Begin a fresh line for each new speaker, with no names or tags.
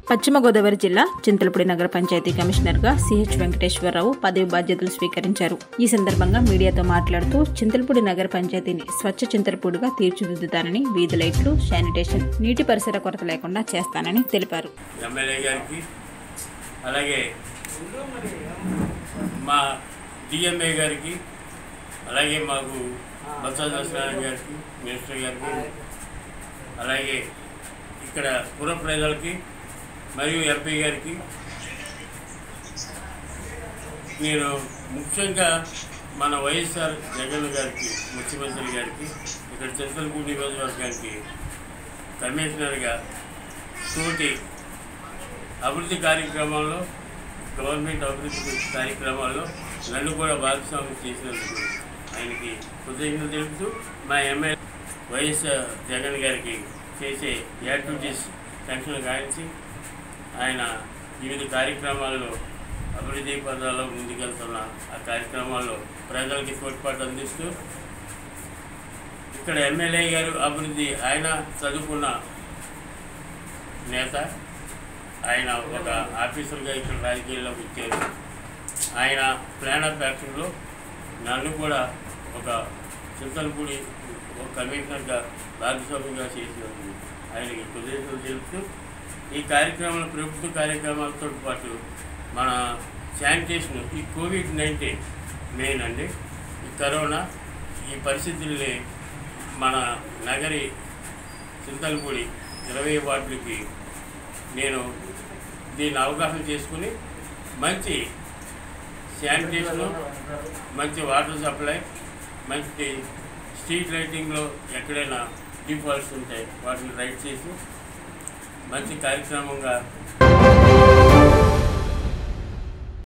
పశ్చిమ గోదావరి జిల్లా చింతలపూడి నగర పంచాయతీ కమిషనర్గా సిహెచ్ వెంకటేశ్వరరావు పదవి బాధ్యతలు స్వీకరించారు ఈ సందర్భంగా మీడియాతో మాట్లాడుతూ చింతలపూడి నగర పంచాయతీని స్వచ్ఛ చింతలపూడిగా తీర్చిదిద్దుతానని వీధి లైట్లు శానిటేషన్ నీటి పరిసర కొరత లేకుండా చేస్తానని తెలిపారు
ఎమ్మెల్యే గారికి అలాగే మా డిఎంఏ గారికి అలాగే మాకు బొత్స సత్యనారాయణ గారికి మినిస్టర్ గారికి అలాగే ఇక్కడ పుర ప్రజలకి మరియు ఎంపీ గారికి నేను ముఖ్యంగా మన వైఎస్ఆర్ జగన్ గారికి ముఖ్యమంత్రి గారికి ఇక్కడ చింతలపూడి నియోజకవర్గానికి కమిషనర్గా తోటి అభివృద్ధి కార్యక్రమాల్లో గవర్నమెంట్ అభివృద్ధి కార్యక్రమాల్లో నన్ను కూడా భాగస్వామ్యం చేసినందుకు ఆయనకి కృతజ్ఞతలు తెలుపుతూ మా ఎమ్మెల్యే వైఎస్ జగన్ గారికి చేసే యాక్టివిటీస్ పెన్షన్ గాయించి ఆయన వివిధ కార్యక్రమాల్లో అభివృద్ధి పదాల్లో ముందుకెళ్తున్న ఆ కార్యక్రమాల్లో ప్రజలకి తోడ్పాటు అందిస్తూ ఇక్కడ ఎమ్మెల్యే గారు అభివృద్ధి ఆయన చదువుకున్న నేత ఆయన ఒక ఆఫీసర్గా ఇక్కడ రాజకీయాల్లోకి వచ్చారు ఆయన ప్లాన్ ఆఫ్ యాక్షన్లో నన్ను కూడా ఒక చింతలపూడి ఒక కమిషనర్గా భాగస్వామ్యంగా చేసినందుకు ఆయనకి కృతజ్ఞతలు తెలుపుతూ ఈ కార్యక్రమాలు ప్రభుత్వ కార్యక్రమాలతో పాటు మన శానిటేషన్ ఈ కోవిడ్ నైన్టీన్ మెయిన్ అండి ఈ కరోనా ఈ పరిస్థితుల్ని మన నగరి చింతలపూడి ఇరవై వార్డులకి నేను దీన్ని అవగాహన చేసుకుని మంచి శానిటేషను మంచి వాటర్ సప్లై మంచి స్ట్రీట్ లైటింగ్లో ఎక్కడైనా డిఫాల్ట్స్ ఉంటాయి వాటిని రైట్ చేసి మంచి కార్యక్రమంగా